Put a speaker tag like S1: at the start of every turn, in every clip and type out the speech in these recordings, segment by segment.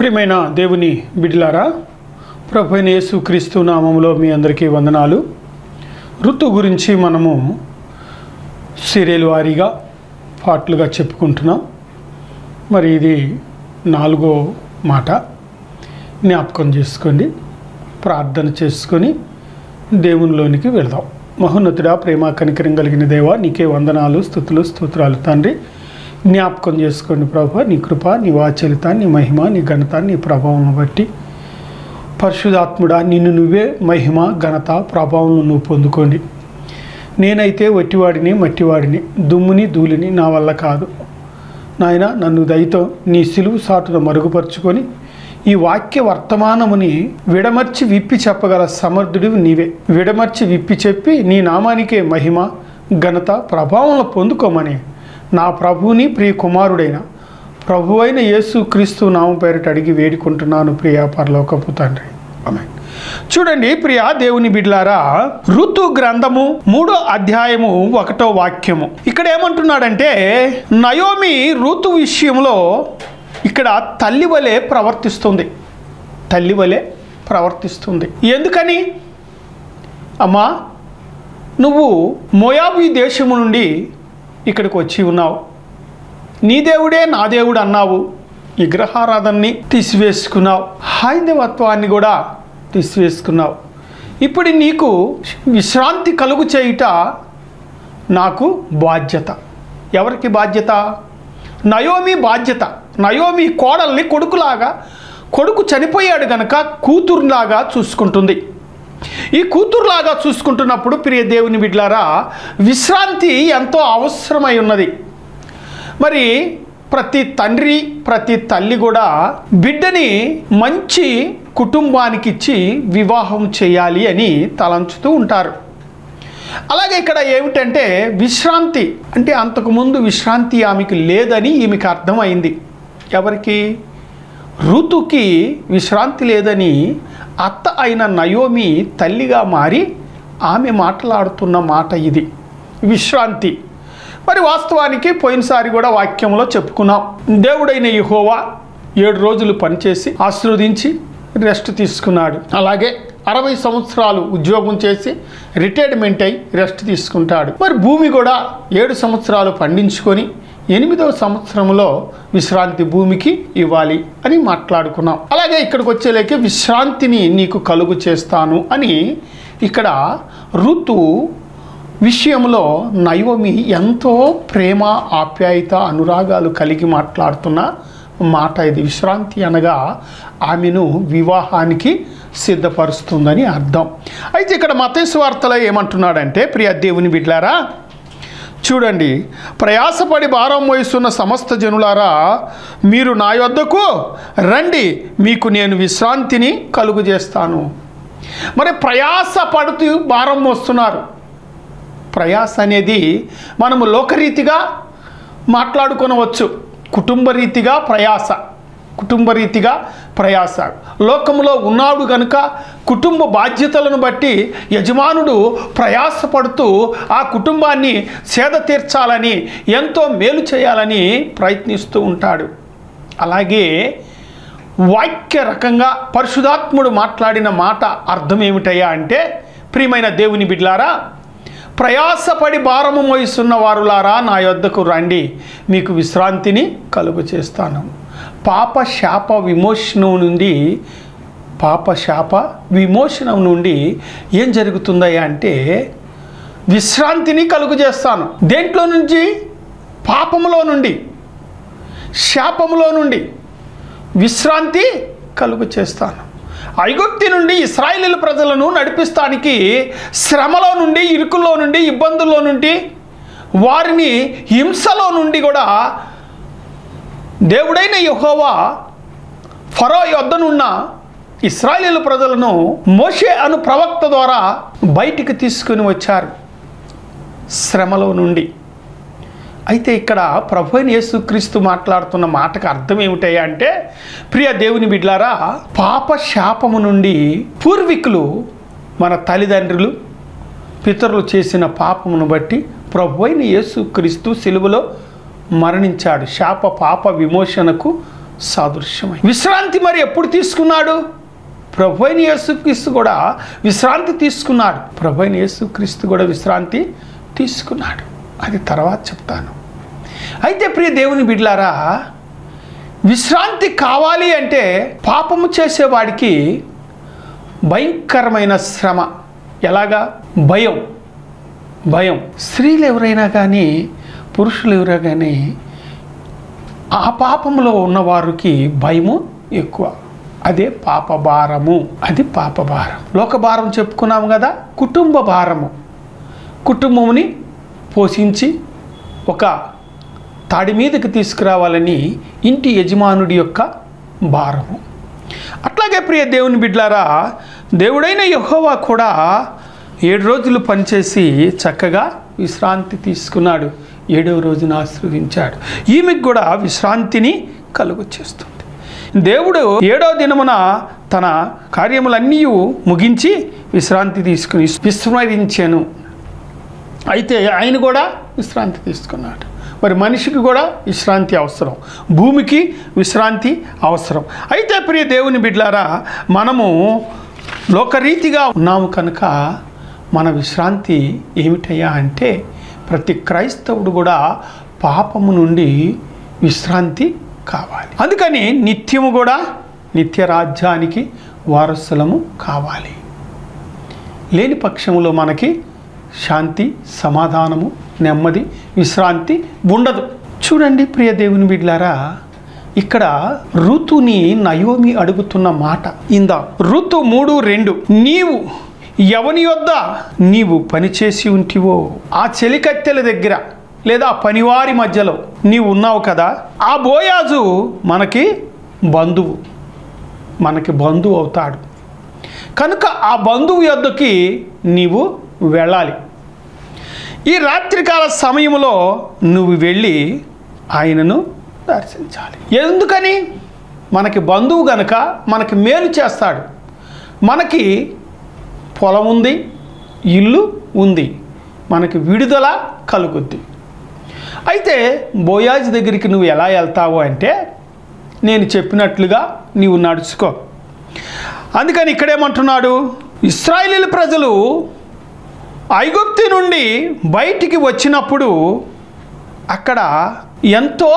S1: ప్రియమైన దేవుని బిడ్డలారా ప్రభు అయిన యేసు క్రీస్తు నామములో మీ అందరికీ వందనాలు ఋతు గురించి మనము సీరియల్ వారీగా పాటలుగా చెప్పుకుంటున్నాం మరి ఇది నాలుగో మాట జ్ఞాపకం చేసుకోండి ప్రార్థన చేసుకొని దేవునిలోనికి వెళదాం మహోన్నతుడా ప్రేమ కనికరం కలిగిన దేవా నీకే వందనాలు స్థుతులు స్తోత్రాలు తండ్రి జ్ఞాపకం చేసుకోండి ప్రభు నీ కృప నీ వాచలిత నీ మహిమ నీ ఘనత నీ ప్రభావం బట్టి పరిశుధాత్ముడా నిన్ను నువ్వే మహిమ ఘనత ప్రభావం నువ్వు పొందుకోండి నేనైతే వట్టివాడిని మట్టివాడిని దుమ్ముని ధూళిని నా వల్ల కాదు నాయన నన్ను దయతో నీ సిలువు సాటును మరుగుపరుచుకొని ఈ వాక్య వర్తమానముని విడమర్చి విప్పి చెప్పగల సమర్థుడివి నీవే విడమర్చి విప్పి చెప్పి నీ నామానికే మహిమ ఘనత ప్రభావం పొందుకోమని నా ప్రభువుని ప్రియ కుమారుడైన ప్రభు అయిన యేసు క్రీస్తు నామం పేరిట అడిగి వేడుకుంటున్నాను ప్రియ పరలోకపు తండ్రి ఆమేన్. చూడండి ప్రియ దేవుని బిడ్లారా ఋతు గ్రంథము మూడో అధ్యాయము ఒకటో వాక్యము ఇక్కడ ఏమంటున్నాడంటే నయోమి ఋతు విషయంలో ఇక్కడ తల్లి వలె ప్రవర్తిస్తుంది తల్లి వలె ప్రవర్తిస్తుంది ఎందుకని అమ్మా నువ్వు మోయాబీ దేశము నుండి ఇక్కడికి వచ్చి ఉన్నావు నీ దేవుడే నా దేవుడు అన్నావు విగ్రహారాధనని తీసివేసుకున్నావు హైందవత్వాన్ని కూడా తీసివేసుకున్నావు ఇప్పుడు నీకు విశ్రాంతి కలుగు చేయుట నాకు బాధ్యత ఎవరికి బాధ్యత నయోమి బాధ్యత నయోమి కోడల్ని కొడుకులాగా కొడుకు చనిపోయాడు గనక కూతురులాగా చూసుకుంటుంది ఈ కూతురులాగా చూసుకుంటున్నప్పుడు ప్రియ దేవుని బిడ్లారా విశ్రాంతి ఎంతో అవసరమై ఉన్నది మరి ప్రతి తండ్రి ప్రతి తల్లి కూడా బిడ్డని మంచి కుటుంబానికి ఇచ్చి వివాహం చేయాలి అని తలంచుతూ ఉంటారు అలాగే ఇక్కడ ఏమిటంటే విశ్రాంతి అంటే అంతకుముందు విశ్రాంతి ఆమెకు లేదని ఈమెకు అర్థమైంది ఎవరికి ఋతుకి విశ్రాంతి లేదని అత్త అయిన నయోమి తల్లిగా మారి ఆమె మాట్లాడుతున్న మాట ఇది విశ్రాంతి మరి వాస్తవానికి పోయినసారి కూడా వాక్యంలో చెప్పుకున్నాం దేవుడైన యెహోవా ఏడు రోజులు పనిచేసి ఆశీర్వదించి రెస్ట్ తీసుకున్నాడు అలాగే అరవై సంవత్సరాలు ఉద్యోగం చేసి రిటైర్మెంట్ అయి రెస్ట్ తీసుకుంటాడు మరి భూమి కూడా ఏడు సంవత్సరాలు పండించుకొని ఎనిమిదవ సంవత్సరంలో విశ్రాంతి భూమికి ఇవ్వాలి అని మాట్లాడుకున్నాం అలాగే ఇక్కడికి వచ్చేలేకే విశ్రాంతిని నీకు కలుగు చేస్తాను అని ఇక్కడ ఋతు విషయంలో నయోమి ఎంతో ప్రేమ ఆప్యాయత అనురాగాలు కలిగి మాట్లాడుతున్న మాట ఇది విశ్రాంతి అనగా ఆమెను వివాహానికి సిద్ధపరుస్తుందని అర్థం అయితే ఇక్కడ మతేసు వార్తలో ఏమంటున్నాడంటే ప్రియ దేవుని బిడ్లారా చూడండి ప్రయాసపడి భారం మోయిస్తున్న సమస్త జనులారా మీరు నా యొద్దకు రండి మీకు నేను విశ్రాంతిని కలుగు చేస్తాను మరి ప్రయాస పడుతూ భారం మోస్తున్నారు ప్రయాస అనేది మనము లోకరీతిగా మాట్లాడుకొనవచ్చు కుటుంబ రీతిగా ప్రయాస కుటుంబ రీతిగా ప్రయాస లోకంలో ఉన్నాడు గనుక కుటుంబ బాధ్యతలను బట్టి యజమానుడు ప్రయాసపడుతూ ఆ కుటుంబాన్ని సేద తీర్చాలని ఎంతో మేలు చేయాలని ప్రయత్నిస్తూ ఉంటాడు అలాగే వాక్య రకంగా పరిశుధాత్ముడు మాట్లాడిన మాట అర్థం ఏమిటయ్యా అంటే ప్రియమైన దేవుని బిడ్లారా ప్రయాసపడి భారము మోయిస్తున్న వారులారా నా యొద్దకు రండి మీకు విశ్రాంతిని కలుగు చేస్తాను పాప శాప విమోచనం నుండి పాప శాప విమోచనం నుండి ఏం జరుగుతుందయ్యా అంటే విశ్రాంతిని కలుగు చేస్తాను దేంట్లో నుంచి పాపములో నుండి శాపములో నుండి విశ్రాంతి కలుగు చేస్తాను ఐగుప్తి నుండి ఇస్రాయేలీల ప్రజలను నడిపిస్తానికి శ్రమలో నుండి ఇరుకుల్లో నుండి ఇబ్బందుల్లో నుండి వారిని హింసలో నుండి కూడా దేవుడైన యెహోవా ఫరో యొద్దనున్న ఇస్రాయేలీల ప్రజలను మోషే అను ప్రవక్త ద్వారా బయటికి తీసుకుని వచ్చారు శ్రమలో నుండి అయితే ఇక్కడ ప్రభు అయిన యేసుక్రీస్తు మాట్లాడుతున్న మాటకు అర్థం ఏమిటయ్యా అంటే ప్రియ దేవుని బిడ్లారా పాప శాపము నుండి పూర్వీకులు మన తల్లిదండ్రులు పితరులు చేసిన పాపమును బట్టి ప్రభు అయిన యేసుక్రీస్తు సిలువలో మరణించాడు శాప పాప విమోచనకు సాదృశ్యమై విశ్రాంతి మరి ఎప్పుడు తీసుకున్నాడు ప్రభు అయిన యేసుక్రీస్తు కూడా విశ్రాంతి తీసుకున్నాడు ప్రభు అయిన యేసుక్రీస్తు కూడా విశ్రాంతి తీసుకున్నాడు అది తర్వాత చెప్తాను అయితే ప్రియ దేవుని బిడ్లారా విశ్రాంతి కావాలి అంటే పాపము చేసేవాడికి భయంకరమైన శ్రమ ఎలాగా భయం భయం స్త్రీలు ఎవరైనా కానీ పురుషులు ఎవరైనా కానీ ఆ పాపంలో ఉన్నవారికి భయము ఎక్కువ అదే పాప భారము అది పాప భారం లోక భారం చెప్పుకున్నాము కదా కుటుంబ భారము కుటుంబముని పోషించి ఒక తాడి మీదకి తీసుకురావాలని ఇంటి యజమానుడి యొక్క భారము అట్లాగే ప్రియ దేవుని బిడ్లారా దేవుడైన యెహోవా కూడా ఏడు రోజులు పనిచేసి చక్కగా విశ్రాంతి తీసుకున్నాడు ఏడవ రోజున ఆశీర్వదించాడు ఈమెకు కూడా విశ్రాంతిని కలుగు చేస్తుంది దేవుడు ఏడో దినమున తన కార్యములన్నీ ముగించి విశ్రాంతి తీసుకుని విస్మరించాను అయితే ఆయన కూడా విశ్రాంతి తీసుకున్నాడు మరి మనిషికి కూడా విశ్రాంతి అవసరం భూమికి విశ్రాంతి అవసరం అయితే ప్రియ దేవుని బిడ్లారా మనము లోకరీతిగా ఉన్నాము కనుక మన విశ్రాంతి ఏమిటయ్యా అంటే ప్రతి క్రైస్తవుడు కూడా పాపము నుండి విశ్రాంతి కావాలి అందుకని నిత్యము కూడా నిత్య రాజ్యానికి వారసులము కావాలి లేని పక్షంలో మనకి శాంతి సమాధానము నెమ్మది విశ్రాంతి ఉండదు చూడండి ప్రియ దేవుని బిడ్లారా ఇక్కడ ఋతుని నయోమి అడుగుతున్న మాట ఇందా ఋతు మూడు రెండు నీవు ఎవని యొద్ద నీవు పనిచేసి ఉంటివో ఆ చెలికత్తెల దగ్గర లేదా ఆ పనివారి మధ్యలో నీవు ఉన్నావు కదా ఆ బోయాజు మనకి బంధువు మనకి బంధువు అవుతాడు కనుక ఆ బంధువు యొద్దకి నీవు వెళ్ళాలి ఈ రాత్రికాల సమయంలో నువ్వు వెళ్ళి ఆయనను దర్శించాలి ఎందుకని మనకి బంధువు గనక మనకి మేలు చేస్తాడు మనకి పొలం ఉంది ఇల్లు ఉంది మనకి విడుదల కలుగుద్ది అయితే బోయాజ్ దగ్గరికి నువ్వు ఎలా వెళ్తావు అంటే నేను చెప్పినట్లుగా నీవు నడుచుకో అందుకని ఇక్కడేమంటున్నాడు ఇస్రాయేలీల ప్రజలు ఐగుప్తి నుండి బయటికి వచ్చినప్పుడు అక్కడ ఎంతో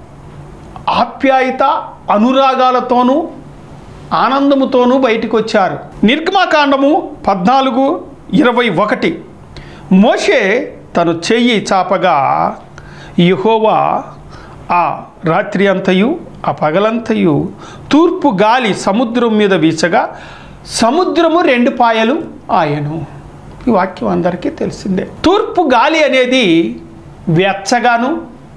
S1: ఆప్యాయత అనురాగాలతోనూ ఆనందముతోనూ బయటికి వచ్చారు నిర్గమాకాండము పద్నాలుగు ఇరవై ఒకటి మోషే తను చెయ్యి చాపగా యెహోవా ఆ రాత్రి అంతయు ఆ పగలంతయు తూర్పు గాలి సముద్రం మీద వీచగా సముద్రము రెండు పాయలు ఆయను ఈ వాక్యం అందరికీ తెలిసిందే తూర్పు గాలి అనేది వెచ్చగాను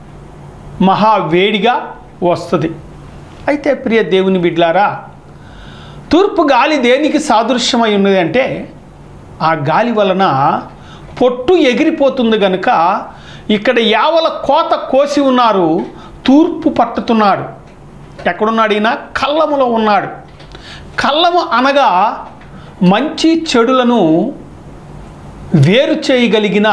S1: మహా వేడిగా వస్తుంది అయితే ప్రియ దేవుని బిడ్లారా తూర్పు గాలి దేనికి సాదృశ్యమై ఉన్నది అంటే ఆ గాలి వలన పొట్టు ఎగిరిపోతుంది గనుక ఇక్కడ యావల కోత కోసి ఉన్నారు తూర్పు పట్టుతున్నాడు ఎక్కడున్నాడు ఈయన కళ్ళములో ఉన్నాడు కళ్ళము అనగా మంచి చెడులను వేరు చేయగలిగిన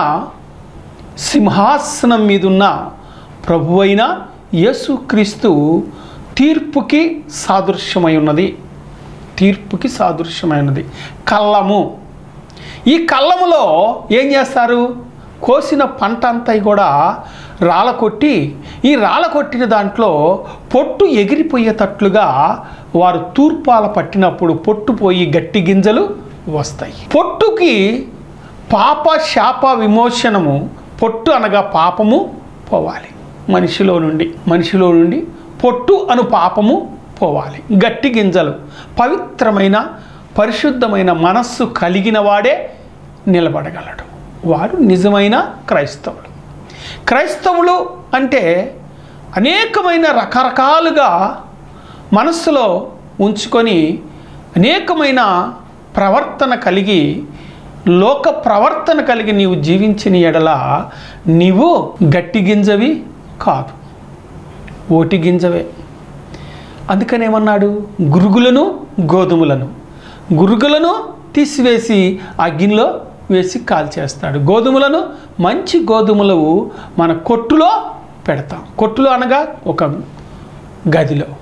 S1: సింహాసనం మీదున్న ప్రభువైన యేసుక్రీస్తు తీర్పుకి సాదృశ్యమై ఉన్నది తీర్పుకి సాదృశ్యమై ఉన్నది కళ్ళము ఈ కళ్ళములో ఏం చేస్తారు కోసిన పంట అంతా కూడా రాళ్ళ కొట్టి ఈ రాళ్ళ కొట్టిన దాంట్లో పొట్టు ఎగిరిపోయేటట్లుగా వారు తూర్పాల పట్టినప్పుడు పొట్టు పోయి గట్టి గింజలు వస్తాయి పొట్టుకి పాప శాప విమోచనము పొట్టు అనగా పాపము పోవాలి మనిషిలో నుండి మనిషిలో నుండి పొట్టు అను పాపము పోవాలి గట్టి గింజలు పవిత్రమైన పరిశుద్ధమైన మనస్సు కలిగిన వాడే నిలబడగలడు వాడు నిజమైన క్రైస్తవుడు క్రైస్తవులు అంటే అనేకమైన రకరకాలుగా మనస్సులో ఉంచుకొని అనేకమైన ప్రవర్తన కలిగి లోక ప్రవర్తన కలిగి నీవు జీవించిన ఎడల నీవు గట్టి గింజవి కాదు ఓటి గింజవే అందుకనేమన్నాడు గురుగులను గోధుమలను గురుగులను తీసివేసి అగ్నిలో వేసి కాల్చేస్తాడు గోధుమలను మంచి గోధుమలు మన కొట్టులో పెడతాం కొట్టులో అనగా ఒక గదిలో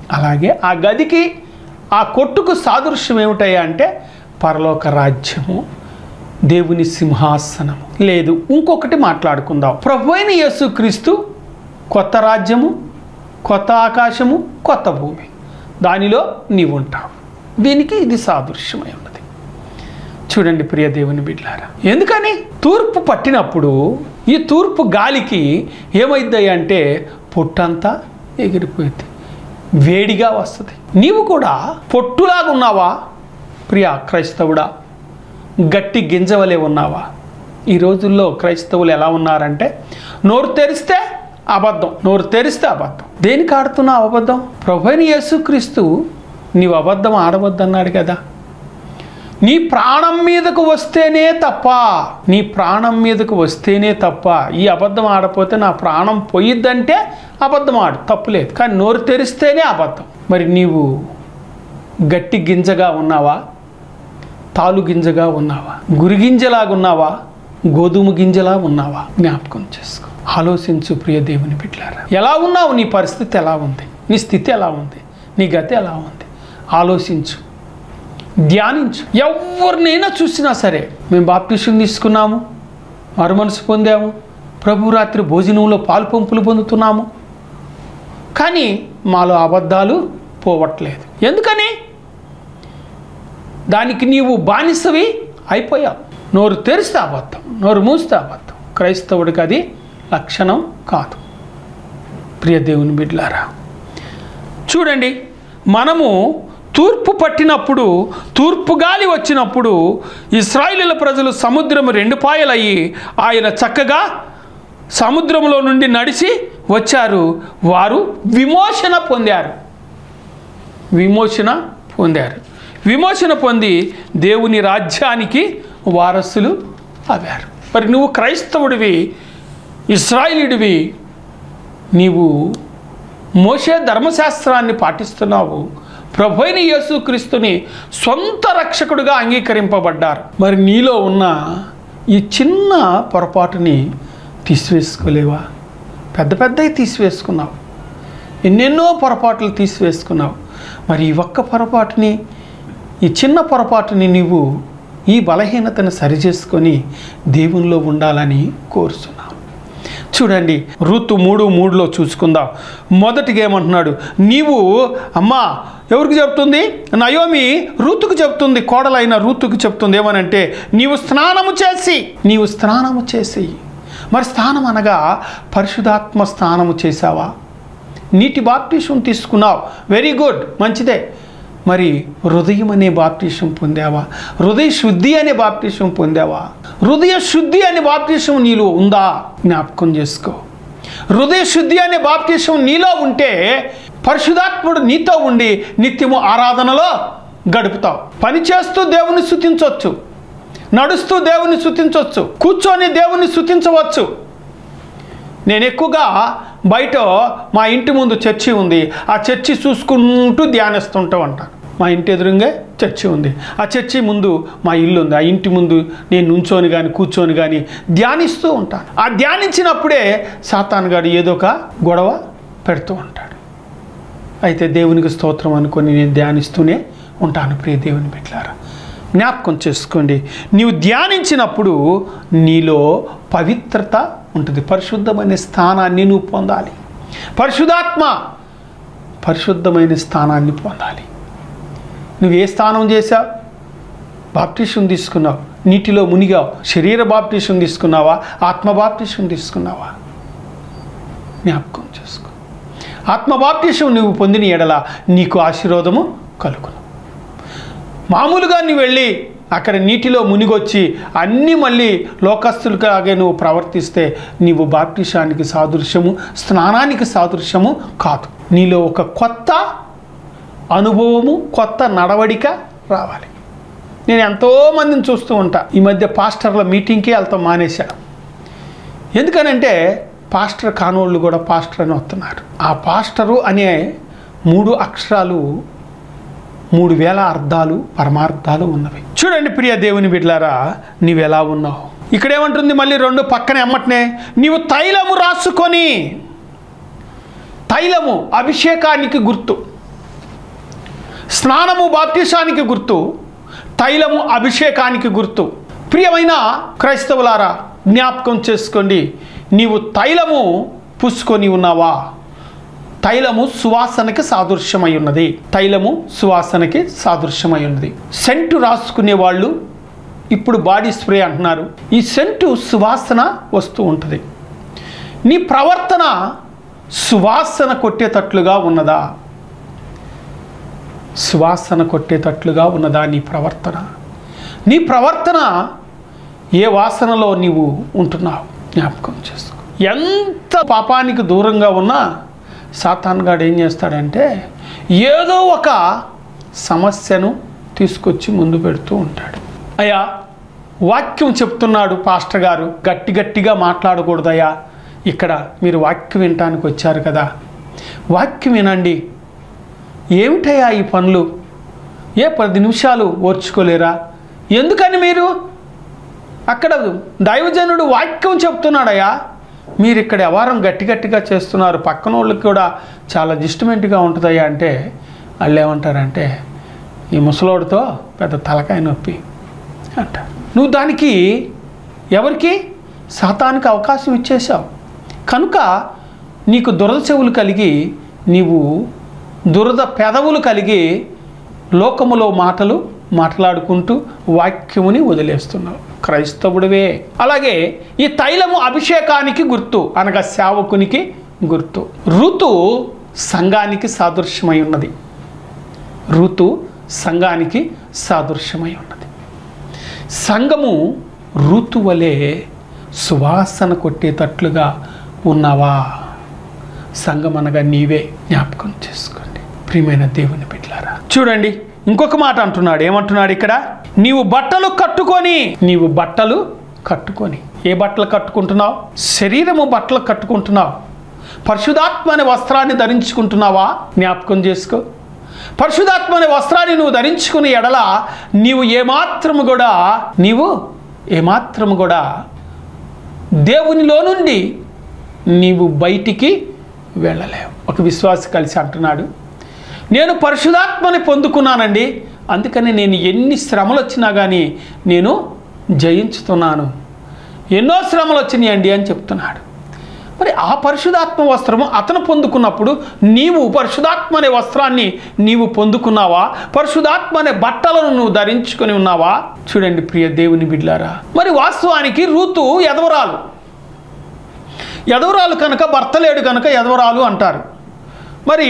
S1: అలాగే ఆ గదికి ఆ కొట్టుకు సాదృశ్యం ఏమిటయ్యా అంటే పరలోక రాజ్యము దేవుని సింహాసనము లేదు ఇంకొకటి మాట్లాడుకుందాం ప్రభు అయిన యేసుక్రీస్తు కొత్త రాజ్యము కొత్త ఆకాశము కొత్త భూమి దానిలో నీవు ఉంటావు దీనికి ఇది సాదృశ్యమై ఉన్నది చూడండి ప్రియ దేవుని బిడ్లారా ఎందుకని తూర్పు పట్టినప్పుడు ఈ తూర్పు గాలికి ఏమైద్దాయి అంటే పొట్టంతా ఎగిరిపోయింది వేడిగా వస్తుంది నీవు కూడా పొట్టులాగా ఉన్నావా ప్రియ క్రైస్తవుడా గట్టి గింజవలే ఉన్నావా ఈ రోజుల్లో క్రైస్తవులు ఎలా ఉన్నారంటే నోరు తెరిస్తే అబద్ధం నోరు తెరిస్తే అబద్ధం దేనికి ఆడుతున్నావు అబద్ధం ప్రభుని యేసుక్రీస్తు నీవు అబద్ధం ఆడవద్దన్నాడు కదా నీ ప్రాణం మీదకు వస్తేనే తప్ప నీ ప్రాణం మీదకు వస్తేనే తప్ప ఈ అబద్ధం ఆడపోతే నా ప్రాణం పోయిద్దంటే అబద్ధం ఆడు తప్పులేదు కానీ నోరు తెరిస్తేనే అబద్ధం మరి నీవు గట్టి గింజగా ఉన్నావా తాలు గింజగా ఉన్నావా గురిగింజలాగా ఉన్నావా గోధుమ గింజలా ఉన్నావా జ్ఞాపకం చేసుకో ఆలోచించు ప్రియ దేవుని బిడ్డలారా ఎలా ఉన్నావు నీ పరిస్థితి ఎలా ఉంది నీ స్థితి ఎలా ఉంది నీ గతి ఎలా ఉంది ఆలోచించు ధ్యానించు ఎవరినైనా చూసినా సరే మేము బాప్టిషన్ తీసుకున్నాము మరుమనసు పొందాము ప్రభు రాత్రి భోజనంలో పాలు పంపులు పొందుతున్నాము కానీ మాలో అబద్ధాలు పోవట్లేదు ఎందుకని దానికి నీవు బానిసవి అయిపోయావు నోరు తెరిస్తే అబద్ధం నోరు మూస్తే అబద్ధం క్రైస్తవుడికి అది లక్షణం కాదు ప్రియ దేవుని బిడ్లారా చూడండి మనము తూర్పు పట్టినప్పుడు తూర్పు గాలి వచ్చినప్పుడు ఇస్రాయిలీల ప్రజలు సముద్రం రెండు పాయలయ్యి ఆయన చక్కగా సముద్రంలో నుండి నడిచి వచ్చారు వారు విమోచన పొందారు విమోచన పొందారు విమోచన పొంది దేవుని రాజ్యానికి వారసులు అవ్వారు మరి నువ్వు క్రైస్తవుడివి ఇస్రాయిలీడివి నీవు మోసే ధర్మశాస్త్రాన్ని పాటిస్తున్నావు ప్రభు అయిన యేసుక్రీస్తుని సొంత రక్షకుడిగా అంగీకరింపబడ్డారు మరి నీలో ఉన్న ఈ చిన్న పొరపాటుని తీసివేసుకోలేవా పెద్ద పెద్దవి తీసివేసుకున్నావు ఎన్నెన్నో పొరపాట్లు తీసివేసుకున్నావు మరి ఈ ఒక్క పొరపాటుని ఈ చిన్న పొరపాటుని నీవు ఈ బలహీనతను సరిచేసుకొని దేవునిలో ఉండాలని కోరుతున్నావు చూడండి ఋతు మూడు మూడులో చూసుకుందాం మొదటిగా ఏమంటున్నాడు నీవు అమ్మా ఎవరికి చెప్తుంది నయోమి ఋతుకు చెప్తుంది కోడలైన ఋతుకు చెప్తుంది ఏమనంటే నీవు స్నానము చేసి నీవు స్నానము చేసి మరి స్నానం అనగా పరిశుధాత్మ స్నానము చేశావా నీటి బాప్టిషం తీసుకున్నావు వెరీ గుడ్ మంచిదే మరి హృదయం అనే బాప్టిషం పొందావా హృదయ శుద్ధి అనే బాప్టిషం పొందావా హృదయ శుద్ధి అనే బాప్టిషం నీలో ఉందా జ్ఞాపకం చేసుకో హృదయ శుద్ధి అనే బాప్టిషం నీలో ఉంటే పరిశుధాత్ముడు నీతో ఉండి నిత్యము ఆరాధనలో గడుపుతావు పని చేస్తూ దేవుని స్థుతించవచ్చు నడుస్తూ దేవుని స్థుతించవచ్చు కూర్చొని దేవుని స్థుతించవచ్చు నేను ఎక్కువగా బయట మా ఇంటి ముందు చర్చి ఉంది ఆ చర్చి చూసుకుంటూ ధ్యానిస్తుంటూ ఉంటాను మా ఇంటి ఎదురుగా చర్చి ఉంది ఆ చర్చి ముందు మా ఇల్లు ఉంది ఆ ఇంటి ముందు నేను నుంచొని కానీ కూర్చొని కానీ ధ్యానిస్తూ ఉంటాను ఆ ధ్యానించినప్పుడే సాతానుగాడు ఏదో ఒక గొడవ పెడుతూ ఉంటాడు అయితే దేవునికి స్తోత్రం అనుకొని నేను ధ్యానిస్తూనే ఉంటాను ప్రియ దేవుని బిడ్డలారా జ్ఞాపకం చేసుకోండి నీవు ధ్యానించినప్పుడు నీలో పవిత్రత ఉంటుంది పరిశుద్ధమైన స్థానాన్ని నువ్వు పొందాలి పరిశుద్ధాత్మ పరిశుద్ధమైన స్థానాన్ని పొందాలి నువ్వు ఏ స్థానం చేశావు బాప్టిషన్ తీసుకున్నావు నీటిలో మునిగావు శరీర బాప్టిషన్ తీసుకున్నావా ఆత్మ బాప్టిషన్ తీసుకున్నావా జ్ఞాపకం చేసుకో ఆత్మ బాప్టిషన్ నువ్వు పొందిన ఎడల నీకు ఆశీర్వాదము కలుగును మామూలుగా నువ్వు వెళ్ళి అక్కడ నీటిలో మునిగొచ్చి అన్నీ మళ్ళీ లోకస్తులుగాగే నువ్వు ప్రవర్తిస్తే నీవు బాప్టిషానికి సాదృశ్యము స్నానానికి సాదృశ్యము కాదు నీలో ఒక కొత్త అనుభవము కొత్త నడవడిక రావాలి నేను ఎంతోమందిని చూస్తూ ఉంటా ఈ మధ్య పాస్టర్ల మీటింగ్కి వెళ్తాం మానేశాను ఎందుకనంటే పాస్టర్ కానోళ్ళు కూడా పాస్టర్ అని వస్తున్నారు ఆ పాస్టరు అనే మూడు అక్షరాలు మూడు వేల అర్థాలు పరమార్థాలు ఉన్నవి చూడండి ప్రియ దేవుని బిడ్లారా నీవెలా ఉన్నావు ఇక్కడ ఏమంటుంది మళ్ళీ రెండు పక్కనే అమ్మటనే నీవు తైలము రాసుకొని తైలము అభిషేకానికి గుర్తు స్నానము బాప్టిషానికి గుర్తు తైలము అభిషేకానికి గుర్తు ప్రియమైన క్రైస్తవులారా జ్ఞాపకం చేసుకోండి నీవు తైలము పూసుకొని ఉన్నావా తైలము సువాసనకి సాదృశ్యమై ఉన్నది తైలము సువాసనకి సాదృశ్యమై ఉన్నది సెంటు రాసుకునే వాళ్ళు ఇప్పుడు బాడీ స్ప్రే అంటున్నారు ఈ సెంటు సువాసన వస్తూ ఉంటుంది నీ ప్రవర్తన సువాసన కొట్టేటట్లుగా ఉన్నదా సువాసన కొట్టేటట్లుగా ఉన్నదా నీ ప్రవర్తన నీ ప్రవర్తన ఏ వాసనలో నీవు ఉంటున్నావు జ్ఞాపకం చేసుకో ఎంత పాపానికి దూరంగా ఉన్నా సాతాన్గాడు ఏం చేస్తాడంటే ఏదో ఒక సమస్యను తీసుకొచ్చి ముందు పెడుతూ ఉంటాడు అయ్యా వాక్యం చెప్తున్నాడు పాస్టర్ గారు గట్టి గట్టిగా మాట్లాడకూడదయ్యా ఇక్కడ మీరు వాక్యం వినటానికి వచ్చారు కదా వాక్యం వినండి ఏమిటయ్యా ఈ పనులు ఏ పది నిమిషాలు ఓర్చుకోలేరా ఎందుకని మీరు అక్కడ దైవజనుడు వాక్యం చెప్తున్నాడయ్యా మీరు ఇక్కడ వ్యవహారం గట్టి గట్టిగా చేస్తున్నారు పక్కన వాళ్ళకి కూడా చాలా జిస్టమెంట్గా ఉంటుందయ్యా అంటే వాళ్ళు ఏమంటారంటే ఈ ముసలోడితో పెద్ద తలకాయ నొప్పి అంట నువ్వు దానికి ఎవరికి శాతానికి అవకాశం ఇచ్చేశావు కనుక నీకు దురద చెవులు కలిగి నీవు దురద పెదవులు కలిగి లోకములో మాటలు మాట్లాడుకుంటూ వాక్యముని వదిలేస్తున్నావు క్రైస్తవుడివే అలాగే ఈ తైలము అభిషేకానికి గుర్తు అనగా సేవకునికి గుర్తు ఋతు సంఘానికి సాదృశ్యమై ఉన్నది ఋతు సంఘానికి సాదృశ్యమై ఉన్నది సంఘము ఋతువలే సువాసన కొట్టేటట్లుగా ఉన్నావా సంఘం అనగా నీవే జ్ఞాపకం చేసుకోండి ప్రియమైన దేవుని బిడ్డలారా చూడండి ఇంకొక మాట అంటున్నాడు ఏమంటున్నాడు ఇక్కడ నీవు బట్టలు కట్టుకొని నీవు బట్టలు కట్టుకొని ఏ బట్టలు కట్టుకుంటున్నావు శరీరము బట్టలు కట్టుకుంటున్నావు పరిశుధాత్మ అనే వస్త్రాన్ని ధరించుకుంటున్నావా జ్ఞాపకం చేసుకో పరిశుధాత్మ అనే వస్త్రాన్ని నువ్వు ధరించుకునే ఎడల నీవు ఏమాత్రము కూడా నీవు ఏమాత్రము కూడా దేవునిలో నుండి నీవు బయటికి వెళ్ళలేవు ఒక విశ్వాసి కలిసి అంటున్నాడు నేను పరిశుధాత్మని పొందుకున్నానండి అందుకని నేను ఎన్ని శ్రమలు వచ్చినా కానీ నేను జయించుతున్నాను ఎన్నో శ్రమలు వచ్చినాయండి అని చెప్తున్నాడు మరి ఆ పరిశుధాత్మ వస్త్రము అతను పొందుకున్నప్పుడు నీవు పరిశుధాత్మ అనే వస్త్రాన్ని నీవు పొందుకున్నావా పరిశుధాత్మ అనే బట్టలను నువ్వు ధరించుకొని ఉన్నావా చూడండి ప్రియ దేవుని బిడ్లారా మరి వాస్తవానికి ఋతు ఎదవరాలు ఎదవరాలు కనుక భర్త లేడు కనుక ఎదవరాలు అంటారు మరి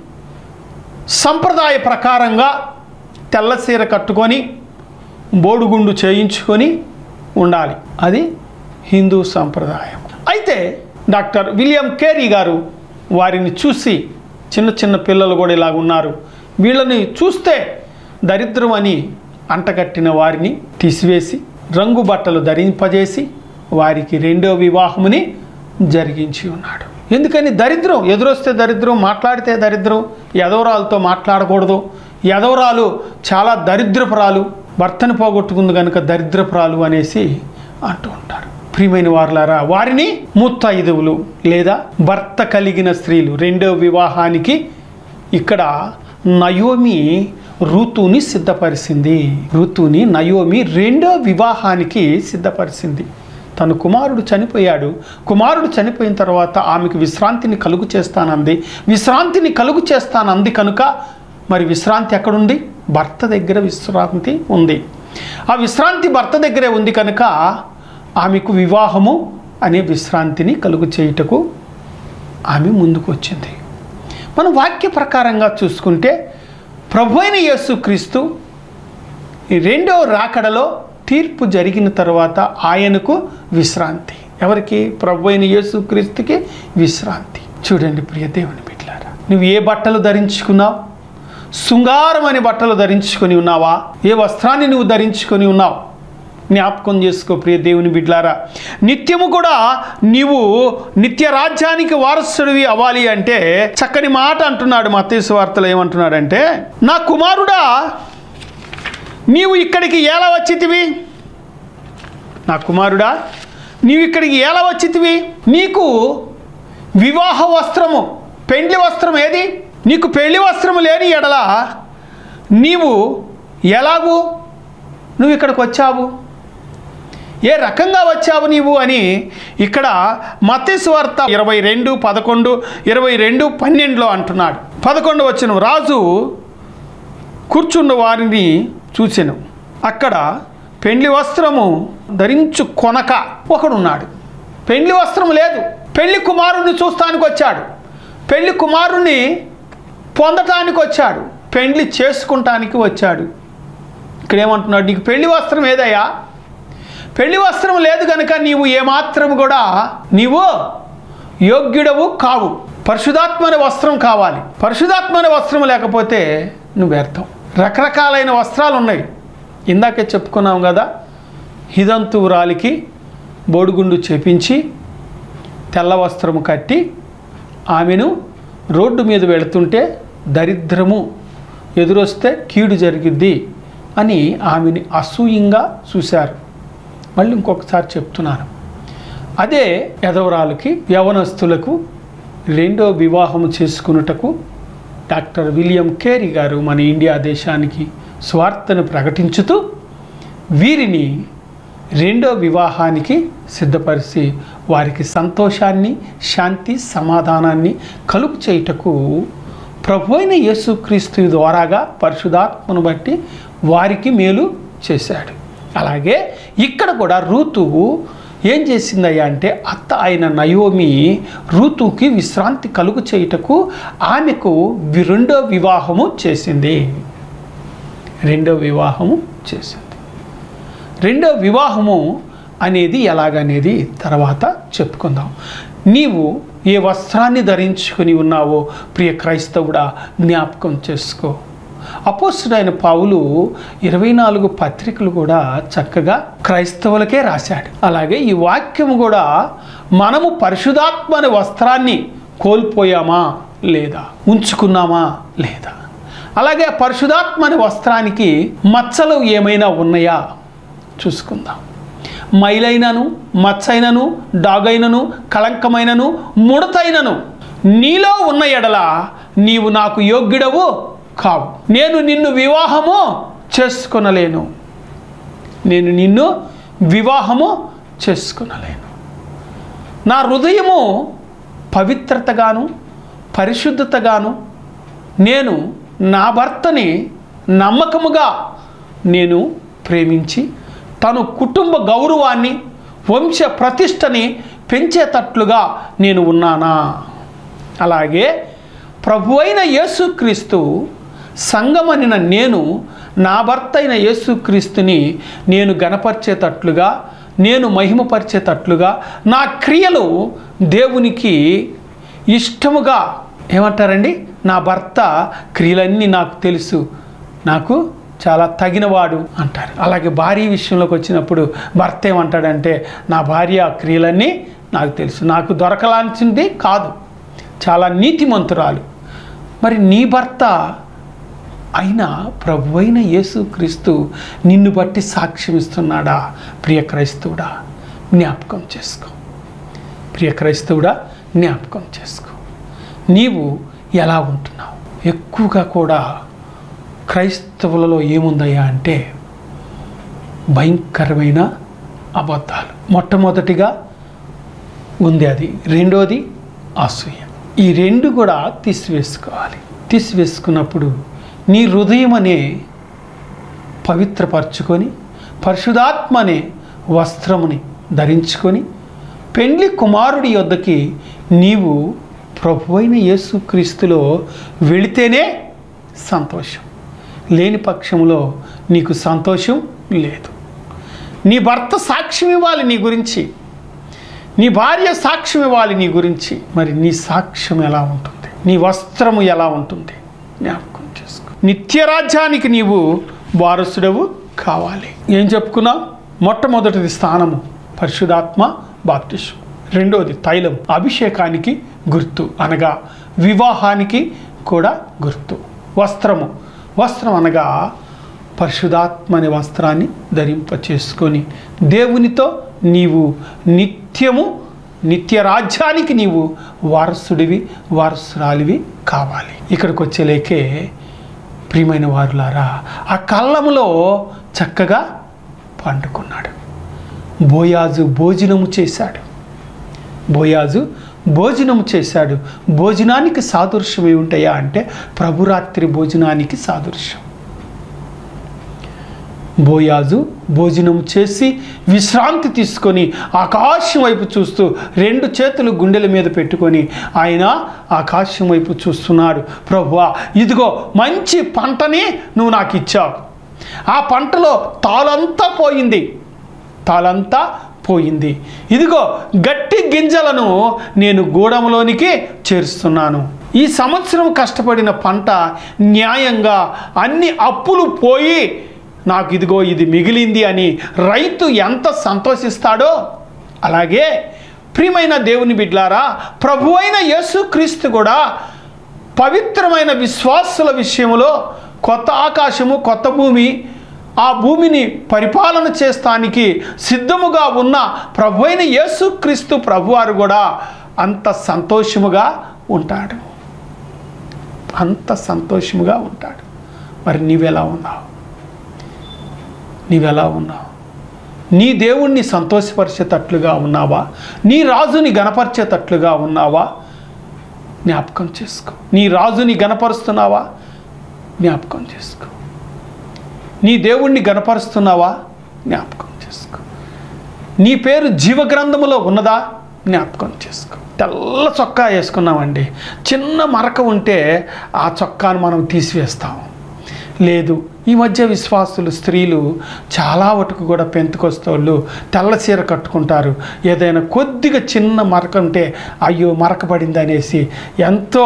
S1: సంప్రదాయ ప్రకారంగా తెల్ల చీర కట్టుకొని బోడుగుండు చేయించుకొని ఉండాలి అది హిందూ సంప్రదాయం అయితే డాక్టర్ విలియం కేరీ గారు వారిని చూసి చిన్న చిన్న పిల్లలు కూడా ఇలాగ ఉన్నారు వీళ్ళని చూస్తే దరిద్రం అని అంటగట్టిన వారిని తీసివేసి రంగు బట్టలు ధరింపజేసి వారికి రెండో వివాహముని జరిగించి ఉన్నాడు ఎందుకని దరిద్రం ఎదురొస్తే దరిద్రం మాట్లాడితే దరిద్రం యదవరాలతో మాట్లాడకూడదు యదవరాలు చాలా దరిద్రపురాలు భర్తను పోగొట్టుకుంది కనుక దరిద్రపురాలు అనేసి అంటూ ఉంటారు ప్రియమైన వారులారా వారిని ముత్తైదువులు లేదా భర్త కలిగిన స్త్రీలు రెండో వివాహానికి ఇక్కడ నయోమి ఋతుని సిద్ధపరిచింది ఋతుని నయోమి రెండో వివాహానికి సిద్ధపరిచింది తన కుమారుడు చనిపోయాడు కుమారుడు చనిపోయిన తర్వాత ఆమెకు విశ్రాంతిని కలుగు చేస్తానంది విశ్రాంతిని కలుగు చేస్తానంది కనుక మరి విశ్రాంతి ఎక్కడుంది భర్త దగ్గర విశ్రాంతి ఉంది ఆ విశ్రాంతి భర్త దగ్గరే ఉంది కనుక ఆమెకు వివాహము అనే విశ్రాంతిని కలుగు చేయుటకు ఆమె ముందుకు వచ్చింది మనం వాక్య ప్రకారంగా చూసుకుంటే ప్రభు అయిన యేసుక్రీస్తు ఈ రెండవ రాకడలో తీర్పు జరిగిన తర్వాత ఆయనకు విశ్రాంతి ఎవరికి ప్రభు అయిన యేసుక్రీస్తుకి విశ్రాంతి చూడండి ప్రియ దేవుని బిడ్డలారా నువ్వు ఏ బట్టలు ధరించుకున్నావు శృంగారం అనే బట్టలు ధరించుకొని ఉన్నావా ఏ వస్త్రాన్ని నువ్వు ధరించుకొని ఉన్నావు జ్ఞాపకం చేసుకో ప్రియ దేవుని బిడ్లారా నిత్యము కూడా నీవు నిత్య రాజ్యానికి వారసుడివి అవ్వాలి అంటే చక్కని మాట అంటున్నాడు మత్తేసు వార్తలు ఏమంటున్నాడంటే నా కుమారుడా నీవు ఇక్కడికి ఎలా వచ్చితివి నా కుమారుడా నీవు ఇక్కడికి ఎలా వచ్చితివి నీకు వివాహ వస్త్రము పెండ్లి వస్త్రం ఏది నీకు పెళ్లి వస్త్రము లేని ఎడల నీవు ఎలాగూ నువ్వు ఇక్కడికి వచ్చావు ఏ రకంగా వచ్చావు నీవు అని ఇక్కడ మతేశ్వార్త ఇరవై రెండు పదకొండు ఇరవై రెండు పన్నెండులో అంటున్నాడు పదకొండు వచ్చిన రాజు కూర్చున్న వారిని చూసెను అక్కడ పెండ్లి వస్త్రము ధరించు కొనక ఒకడున్నాడు పెండ్లి వస్త్రం లేదు పెళ్లి కుమారుణ్ణి చూస్తానికి వచ్చాడు పెళ్లి కుమారుణ్ణి పొందటానికి వచ్చాడు పెండ్లి చేసుకుంటానికి వచ్చాడు ఇక్కడ ఏమంటున్నాడు నీకు పెళ్లి వస్త్రం ఏదయ్యా పెళ్లి వస్త్రం లేదు కనుక నీవు ఏమాత్రం కూడా నీవు యోగ్యుడవు కావు పరిశుధాత్మని వస్త్రం కావాలి పరిశుధాత్మని వస్త్రం లేకపోతే నువ్వు వ్యర్థం రకరకాలైన వస్త్రాలు ఉన్నాయి ఇందాకే చెప్పుకున్నాం కదా హిదంతువురాలికి బోడిగుండు చేపించి తెల్ల వస్త్రము కట్టి ఆమెను రోడ్డు మీద వెళుతుంటే దరిద్రము ఎదురొస్తే కీడు జరిగిద్ది అని ఆమెని అసూయంగా చూశారు మళ్ళీ ఇంకొకసారి చెప్తున్నాను అదే యదవరాలకి యవనస్తులకు రెండో వివాహం చేసుకున్నటకు డాక్టర్ విలియం కేరీ గారు మన ఇండియా దేశానికి స్వార్థను ప్రకటించుతూ వీరిని రెండో వివాహానికి సిద్ధపరిచి వారికి సంతోషాన్ని శాంతి సమాధానాన్ని కలుగు చేయుటకు ప్రభు అయిన యేసుక్రీస్తు ద్వారాగా పరిశుధాత్మను బట్టి వారికి మేలు చేశాడు అలాగే ఇక్కడ కూడా ఋతువు ఏం చేసిందయ్యా అంటే అత్త అయిన నయోమి ఋతువుకి విశ్రాంతి కలుగు చేయుటకు ఆమెకు వి- రెండో వివాహము చేసింది రెండో వివాహము చేసింది రెండో వివాహము అనేది ఎలాగనేది తర్వాత చెప్పుకుందాం నీవు ఏ వస్త్రాన్ని ధరించుకొని ఉన్నావో ప్రియ క్రైస్తవుడా జ్ఞాపకం చేసుకో అపోస్తుడైన పావులు ఇరవై నాలుగు పత్రికలు కూడా చక్కగా క్రైస్తవులకే రాశాడు అలాగే ఈ వాక్యము కూడా మనము పరిశుధాత్మ అనే వస్త్రాన్ని కోల్పోయామా లేదా ఉంచుకున్నామా లేదా అలాగే పరిశుధాత్మ అనే వస్త్రానికి మచ్చలు ఏమైనా ఉన్నాయా చూసుకుందాం మైలైనను మచ్చైనను డాగైనను కళంకమైనను ముడతైనను నీలో ఉన్న ఎడల నీవు నాకు యోగ్యుడవు కావు నేను నిన్ను వివాహము చేసుకొనలేను నేను నిన్ను వివాహము చేసుకొనలేను నా హృదయము పవిత్రతగాను పరిశుద్ధతగాను నేను నా భర్తని నమ్మకముగా నేను ప్రేమించి తను కుటుంబ గౌరవాన్ని వంశ ప్రతిష్టని పెంచేటట్లుగా నేను ఉన్నానా అలాగే ప్రభు అయిన యేసుక్రీస్తు సంగమనిన నేను నా భర్త అయిన యేసుక్రీస్తుని నేను గణపరిచేటట్లుగా నేను మహిమపరిచేటట్లుగా నా క్రియలు దేవునికి ఇష్టముగా ఏమంటారండి నా భర్త క్రియలన్నీ నాకు తెలుసు నాకు చాలా తగినవాడు అంటారు అలాగే భార్య విషయంలోకి వచ్చినప్పుడు భర్త ఏమంటాడంటే నా భార్య క్రియలన్నీ నాకు తెలుసు నాకు దొరకలాంటిది కాదు చాలా నీతిమంతురాలు మరి నీ భర్త అయినా ప్రభు అయిన యేసుక్రీస్తు నిన్ను బట్టి సాక్ష్యం ఇస్తున్నాడా ప్రియ క్రైస్తవుడా జ్ఞాపకం చేసుకో ప్రియ క్రైస్తవుడా జ్ఞాపకం చేసుకో నీవు ఎలా ఉంటున్నావు ఎక్కువగా కూడా క్రైస్తవులలో ఏముందయ్యా అంటే భయంకరమైన అబద్ధాలు మొట్టమొదటిగా ఉంది అది రెండోది అసూయ ఈ రెండు కూడా తీసివేసుకోవాలి తీసివేసుకున్నప్పుడు నీ హృదయం అనే పవిత్రపరచుకొని పరిశుధాత్మ అనే వస్త్రముని ధరించుకొని పెండ్లి కుమారుడి యొద్దకి నీవు ప్రభు అయిన యేసుక్రీస్తులో వెళితేనే సంతోషం లేని పక్షంలో నీకు సంతోషం లేదు నీ భర్త సాక్ష్యం ఇవ్వాలి నీ గురించి నీ భార్య సాక్ష్యం ఇవ్వాలి నీ గురించి మరి నీ సాక్ష్యం ఎలా ఉంటుంది నీ వస్త్రము ఎలా ఉంటుంది జ్ఞాపకం చేసుకో నిత్యరాజ్యానికి నీవు వారసుడవు కావాలి ఏం చెప్పుకున్నావు మొట్టమొదటిది స్థానము పరిశుధాత్మ బాప్టిషం రెండోది తైలం అభిషేకానికి గుర్తు అనగా వివాహానికి కూడా గుర్తు వస్త్రము వస్త్రం అనగా పరిశుధాత్మ అనే వస్త్రాన్ని ధరింప చేసుకొని దేవునితో నీవు నిత్యము నిత్య రాజ్యానికి నీవు వారసుడివి వారసురాలివి కావాలి ఇక్కడికి వచ్చేలేకే ప్రియమైన వారులారా ఆ కళ్ళములో చక్కగా పండుకున్నాడు బోయాజు భోజనము చేశాడు బోయాజు భోజనము చేశాడు భోజనానికి సాదృశ్యం ఏముంటాయా అంటే ప్రభురాత్రి భోజనానికి సాదృశ్యం బోయాజు భోజనం చేసి విశ్రాంతి తీసుకొని ఆకాశం వైపు చూస్తూ రెండు చేతులు గుండెల మీద పెట్టుకొని ఆయన ఆకాశం వైపు చూస్తున్నాడు ప్రభువా ఇదిగో మంచి పంటని నువ్వు నాకు ఇచ్చావు ఆ పంటలో తాళంతా పోయింది తాళంతా పోయింది ఇదిగో గట్టి గింజలను నేను గూడంలోనికి చేరుస్తున్నాను ఈ సంవత్సరం కష్టపడిన పంట న్యాయంగా అన్ని అప్పులు పోయి నాకు ఇదిగో ఇది మిగిలింది అని రైతు ఎంత సంతోషిస్తాడో అలాగే ప్రియమైన దేవుని బిడ్లారా ప్రభు అయిన యేసుక్రీస్తు కూడా పవిత్రమైన విశ్వాసుల విషయంలో కొత్త ఆకాశము కొత్త భూమి ఆ భూమిని పరిపాలన చేస్తానికి సిద్ధముగా ఉన్న ప్రభు అయిన యేసుక్రీస్తు ప్రభువారు కూడా అంత సంతోషముగా ఉంటాడు అంత సంతోషముగా ఉంటాడు మరి నీవెలా ఉన్నావు నీవెలా ఉన్నావు నీ దేవుణ్ణి సంతోషపరిచేటట్లుగా ఉన్నావా నీ రాజుని గణపరిచేటట్లుగా ఉన్నావా జ్ఞాపకం చేసుకో నీ రాజుని గణపరుస్తున్నావా జ్ఞాపకం చేసుకో నీ దేవుణ్ణి గణపరుస్తున్నావా జ్ఞాపకం చేసుకో నీ పేరు జీవగ్రంథములో ఉన్నదా జ్ఞాపకం చేసుకో తెల్ల చొక్కా వేసుకున్నామండి చిన్న మరక ఉంటే ఆ చొక్కాను మనం తీసివేస్తాం లేదు ఈ మధ్య విశ్వాసులు స్త్రీలు చాలా వటుకు కూడా పెంతుకొస్తోళ్ళు తెల్ల చీర కట్టుకుంటారు ఏదైనా కొద్దిగా చిన్న మరక ఉంటే అయ్యో మరక పడింది అనేసి ఎంతో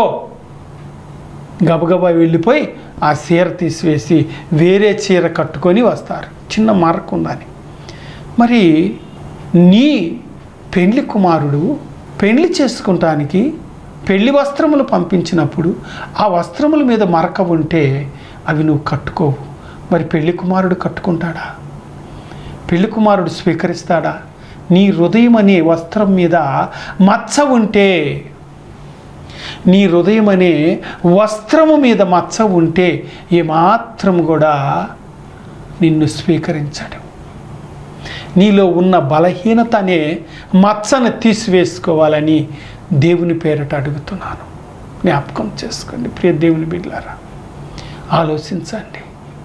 S1: గబగబా వెళ్ళిపోయి ఆ చీర తీసివేసి వేరే చీర కట్టుకొని వస్తారు చిన్న మరక ఉందని మరి నీ పెండ్లి కుమారుడు పెండ్లి చేసుకుంటానికి పెళ్లి వస్త్రములు పంపించినప్పుడు ఆ వస్త్రముల మీద మరక ఉంటే అవి నువ్వు కట్టుకోవు మరి పెళ్లి కుమారుడు కట్టుకుంటాడా పెళ్లి కుమారుడు స్వీకరిస్తాడా నీ హృదయం అనే వస్త్రం మీద మచ్చ ఉంటే నీ హృదయం అనే వస్త్రము మీద మచ్చ ఉంటే ఏమాత్రం కూడా నిన్ను స్వీకరించడు నీలో ఉన్న బలహీనత అనే మచ్చను తీసివేసుకోవాలని దేవుని పేరట అడుగుతున్నాను జ్ఞాపకం చేసుకోండి ప్రియ దేవుని బిడ్లారా ఆలోచించండి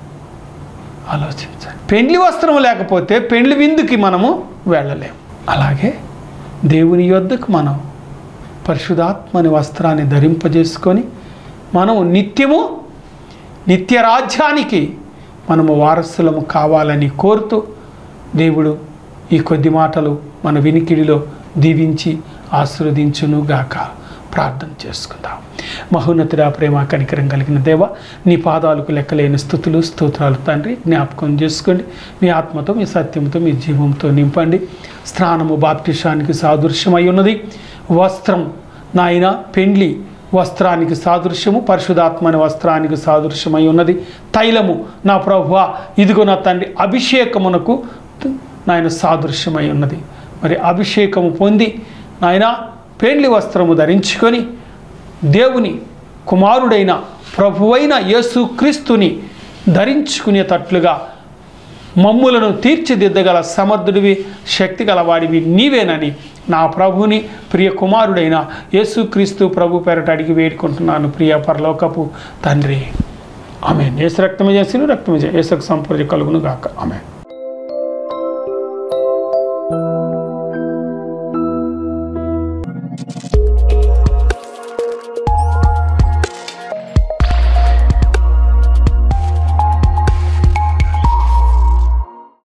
S1: ఆలోచించండి పెండ్లి వస్త్రం లేకపోతే పెండ్లి విందుకి మనము వెళ్ళలేం అలాగే దేవుని యొద్దకు మనం పరిశుధాత్మని వస్త్రాన్ని ధరింపజేసుకొని మనం నిత్యము నిత్య రాజ్యానికి మనము వారసులము కావాలని కోరుతూ దేవుడు ఈ కొద్ది మాటలు మన వినికిడిలో దీవించి ఆశీర్వదించును గాక ప్రార్థన చేసుకుందాం మహోన్నతుడా ప్రేమ కనికరం కలిగిన దేవ నీ పాదాలకు లెక్కలేని స్థుతులు స్తోత్రాలు తండ్రి జ్ఞాపకం చేసుకోండి మీ ఆత్మతో మీ సత్యంతో మీ జీవంతో నింపండి స్నానము బాప్టిషానికి సాదృశ్యమై ఉన్నది వస్త్రం నాయన పెండ్లి వస్త్రానికి సాదృశ్యము పరిశుధాత్మని వస్త్రానికి సాదృశ్యమై ఉన్నది తైలము నా ప్రభు ఇదిగో నా తండ్రి అభిషేకమునకు నాయన సాదృశ్యమై ఉన్నది మరి అభిషేకము పొంది నాయన పెండ్లి వస్త్రము ధరించుకొని దేవుని కుమారుడైన ప్రభువైన యేసుక్రీస్తుని ధరించుకునేటట్లుగా మమ్ములను తీర్చిదిద్దగల సమర్థుడివి శక్తి గలవాడివి నీవేనని నా ప్రభుని ప్రియ కుమారుడైన యేసుక్రీస్తు ప్రభు పేరట అడిగి వేడుకుంటున్నాను ప్రియ పరలోకపు తండ్రి ఆమె ఏసు రక్తమే చేసిన రక్తమే ఏసుకు సంపూర్ణ కలుగును గాక ఆమె